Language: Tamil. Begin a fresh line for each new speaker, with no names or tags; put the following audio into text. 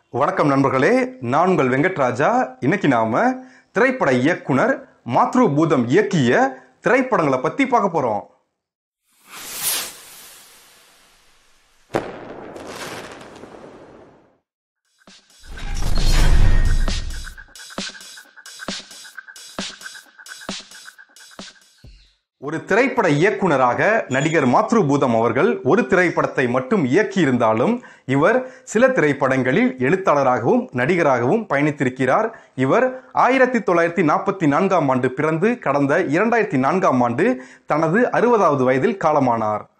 வணக்கம் நண்பர்களே நான் உங்கள் வெங்கட்ராஜா இன்னைக்கு நாம திரைப்பட இயக்குனர் மாத்ரு பூதம் இயக்கிய திரைப்படங்களை பத்தி பார்க்க போறோம் ஒரு திரைப்பட இயக்குனராக நடிகர் மாத்ரு பூதம் அவர்கள் ஒரு திரைப்படத்தை மட்டும் இயக்கியிருந்தாலும் இவர் சில திரைப்படங்களில் எழுத்தாளராகவும் நடிகராகவும் பயணித்திருக்கிறார் இவர் ஆயிரத்தி தொள்ளாயிரத்தி நாற்பத்தி நான்காம் ஆண்டு பிறந்து கடந்த இரண்டாயிரத்தி நான்காம் ஆண்டு தனது அறுபதாவது வயதில் காலமானார்